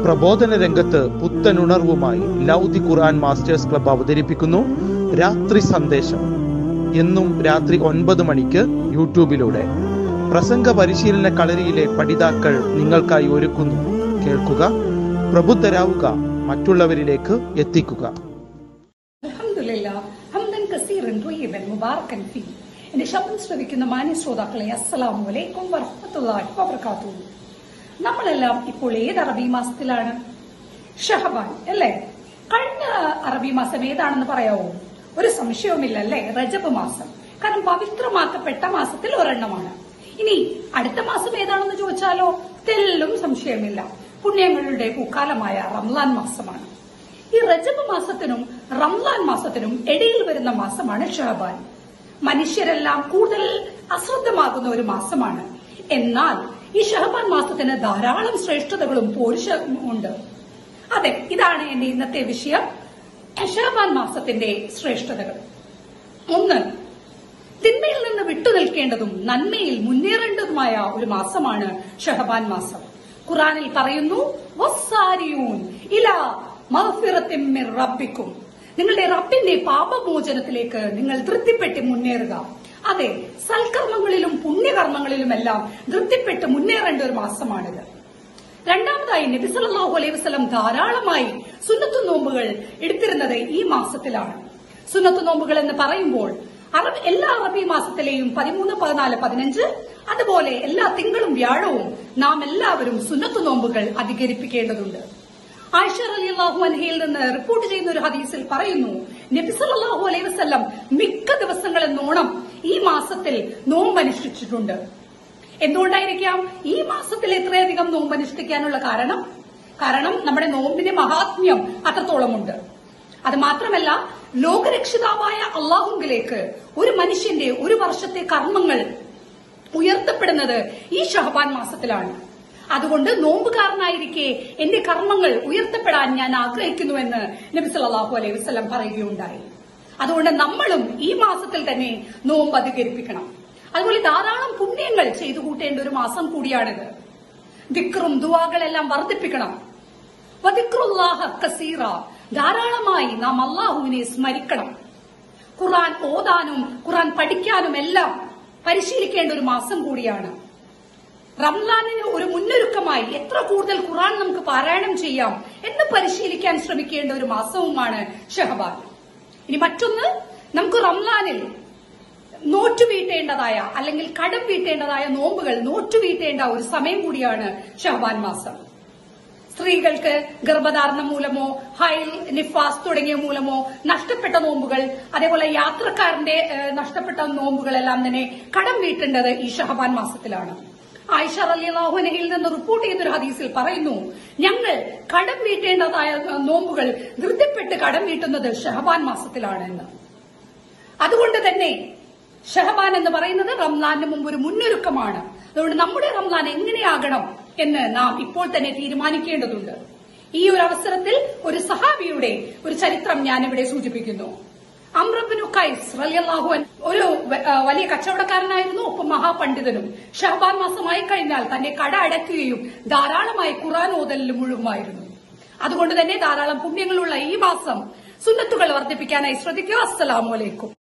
പ്രബോധന രംഗത്ത് പുത്തനുണർവുമായി ലൗദി ഖുർആൻ masters club അവതരിപ്പിക്കുന്നു രാത്രി സന്ദേശം എന്നും രാത്രി ഒൻപത് മണിക്ക് യൂട്യൂബിലൂടെ പ്രസംഗ പരിശീലന കളരിയിലെ പഠിതാക്കൾ നിങ്ങൾക്കായി ഒരുക്കുന്നു കേൾക്കുക പ്രബുദ്ധരാവുക മറ്റുള്ളവരിലേക്ക് എത്തിക്കുക അൽഹംദുലില്ല ഹംദൻ കസീറൻ ത്വയ്യിബൻ മുബാറക്കൻ ഫീ എന്റെ ശബ്ദം ശ്രവിക്കുന്ന മാന്യ ശ്രോതാക്കളെ അസ്സലാമു അലൈക്കും വറഹ്മത്തുള്ളാഹി വബറകാതുഹു നമ്മളെല്ലാം ഇപ്പോൾ ഏത് അറബി മാസത്തിലാണ് ഷഹബാൻ അല്ലേ കഴിഞ്ഞ അറബി മാസം ഏതാണെന്ന് പറയാവോ ഒരു സംശയവുമില്ല അല്ലേ റജബ് മാസം കാരണം പവിത്രമാക്കപ്പെട്ട മാസത്തിൽ ഒരെണ്ണമാണ് ഇനി അടുത്ത മാസം ഏതാണെന്ന് ചോദിച്ചാലോ തെല്ലും സംശയമില്ല പുണ്യങ്ങളുടെ പൂക്കാലമായ റംലാൻ മാസമാണ് ഈ റജബ് മാസത്തിനും റംലാൻ മാസത്തിനും ഇടയിൽ വരുന്ന മാസമാണ് ഷഹബാൻ മനുഷ്യരെല്ലാം കൂടുതൽ അശ്രദ്ധമാകുന്ന ഒരു മാസമാണ് എന്നാൽ ഈ ഷഹബാൻ മാസത്തിന് ധാരാളം ശ്രേഷ്ഠതകളും പോരുഷവും ഉണ്ട് അതെ ഇതാണ് എന്റെ ഇന്നത്തെ വിഷയം ഷഹബാൻ മാസത്തിന്റെ ശ്രേഷ്ഠതകൾ ഒന്ന് തിന്മയിൽ നിന്ന് വിട്ടുനിൽക്കേണ്ടതും നന്മയിൽ മുന്നേറേണ്ടതുമായ ഒരു മാസമാണ് ഷഹബാൻ മാസം ഖുറാനിൽ പറയുന്നു വസ്സാരിയൂൻ ഇലാ മഗ്ഫിറത്തിൻ മിർ റബ്ബിക്കും നിങ്ങളുടെ റബ്ബിന്റെ പാപമോചനത്തിലേക്ക് നിങ്ങൾ ധൃത്തിപ്പെട്ട് മുന്നേറുക അതെ സൽക്കർമ്മങ്ങളിലും പുണ്യകർമ്മങ്ങളിലുമെല്ലാം ധൃത്തിപ്പെട്ട് മുന്നേറേണ്ട ഒരു മാസമാണിത് രണ്ടാമതായി നബി സല്ലല്ലാഹു അലൈഹി വസല്ലം ധാരാളമായി സുന്നത്തു നോമ്പുകൾ എടുത്തിരുന്നത് ഈ മാസത്തിലാണ് സുന്നത്തു നോമ്പുകൾ എന്ന് പറയുമ്പോൾ അറബ് എല്ലാ അറബി മാസത്തിലെയും പതിമൂന്ന് പതിനാല് പതിനഞ്ച് അതുപോലെ എല്ലാ തിങ്കളും വ്യാഴവും നാം എല്ലാവരും സുന്നത്തു നോമ്പുകൾ അധികരിപ്പിക്കേണ്ടതുണ്ട് ആയിഷ റളിയല്ലാഹു അൻഹയിൽ നിന്ന് റിപ്പോർട്ട് ചെയ്യുന്ന ഒരു ഹദീസിൽ പറയുന്നു നബി സല്ലല്ലാഹു അലൈഹി വസല്ലം മിക്ക ദിവസങ്ങളെന്നോണം ഈ മാസത്തിൽ നോമ്പനുഷ്ഠിച്ചിട്ടുണ്ട് എന്തുകൊണ്ടായിരിക്കാം ഈ മാസത്തിൽ ഇത്രയധികം നോമ്പനുഷ്ഠിക്കാനുള്ള കാരണം കാരണം നമ്മുടെ നോമ്പിന്റെ മഹാത്മ്യം അത്രത്തോളമുണ്ട് അത് മാത്രമല്ല ലോകരക്ഷിതാവായ അള്ളാഹുങ്കിലേക്ക് ഒരു മനുഷ്യന്റെ ഒരു വർഷത്തെ കർമ്മങ്ങൾ ഉയർത്തപ്പെടുന്നത് ഈ ഷഹബാൻ മാസത്തിലാണ് അതുകൊണ്ട് നോമ്പുകാരനായിരിക്കെ എന്റെ കർമ്മങ്ങൾ ഉയർത്തപ്പെടാൻ ഞാൻ ആഗ്രഹിക്കുന്നുവെന്ന് നബി സല്ലല്ലാഹു അലൈഹി വസല്ലം പറയുകയുണ്ടായി അതുകൊണ്ട് നമ്മളും ഈ മാസത്തിൽ തന്നെ നോമ്പ് അധികരിപ്പിക്കണം അതുപോലെ ധാരാളം പുണ്യങ്ങൾ ചെയ്തു കൂട്ടേണ്ട ഒരു മാസം കൂടിയാണിത് ദിക്റും ദുവാകളെല്ലാം വർദ്ധിപ്പിക്കണം വദിക്റുല്ലാഹ കസീറ ധാരാളമായി നാം അള്ളാഹുവിനെ സ്മരിക്കണം ഖുർആൻ ഓതാനും ഖുർആൻ പഠിക്കാനും എല്ലാം പരിശീലിക്കേണ്ട ഒരു മാസം കൂടിയാണ് റംലാനിന് ഒരു മുന്നൊരുക്കമായി എത്ര കൂടുതൽ ഖുർആൻ നമുക്ക് പാരായണം ചെയ്യാം എന്ന് പരിശീലിക്കാൻ ശ്രമിക്കേണ്ട ഒരു മാസവുമാണ് ഷഹബാൻ ഇനി മറ്റൊന്ന് നമുക്ക് റംലാനിൽ നോറ്റു വീട്ടേണ്ടതായ അല്ലെങ്കിൽ കടം വീട്ടേണ്ടതായ നോമ്പുകൾ നോറ്റു വീട്ടേണ്ട ഒരു സമയം കൂടിയാണ് ഷഹബാൻ മാസം സ്ത്രീകൾക്ക് ഗർഭധാരണം മൂലമോ ഹൈൽ നിഫാസ് തുടങ്ങിയ മൂലമോ നഷ്ടപ്പെട്ട നോമ്പുകൾ അതേപോലെ യാത്രക്കാരന്റെ ഏഹ്, നഷ്ടപ്പെട്ട നോമ്പുകളെല്ലാം തന്നെ കടം വീട്ടേണ്ടത് ഈ ഷഹബാൻ മാസത്തിലാണ് ആയിഷ റലിയാഹുനയിൽ നിന്ന് റിപ്പോർട്ട് ചെയ്തൊരു ഹദീസിൽ പറയുന്നു ഞങ്ങൾ കടം വീട്ടേണ്ടതായ നോമ്പുകൾ ധൃതിപ്പെട്ട് കടം വീട്ടുന്നത് ഷഹബാൻ മാസത്തിലാണ് എന്ന് അതുകൊണ്ട് തന്നെ ഷഹബാൻ എന്ന് പറയുന്നത് റംലാന്റെ മുമ്പ് ഒരു മുന്നൊരുക്കമാണ് അതുകൊണ്ട് നമ്മുടെ റംലാൻ എങ്ങനെയാകണം എന്ന് നാം ഇപ്പോൾ തന്നെ തീരുമാനിക്കേണ്ടതുണ്ട് ഈ ഒരു അവസരത്തിൽ ഒരു സഹാബിയുടെ ഒരു ചരിത്രം ഞാനിവിടെ സൂചിപ്പിക്കുന്നു അമ്രബിനു കൈസ് റലിയല്ലാഹു അൻ ഒരു വ- ആ, വലിയ കച്ചവടക്കാരനായിരുന്നു ഒപ്പം മഹാപണ്ഡിതനും ഷഹബാൻ മാസമായി കഴിഞ്ഞാൽ തന്റെ കട അടയ്ക്കുകയും ധാരാളമായി ഖുറാൻ ഓതലിലും മുഴുകുമായിരുന്നു അതുകൊണ്ട് തന്നെ ധാരാളം പുണ്യങ്ങളുള്ള ഈ മാസം സുന്നത്തുകൾ വർദ്ധിപ്പിക്കാനായി ശ്രദ്ധിക്കുക അസ്സലാമു അലൈക്കും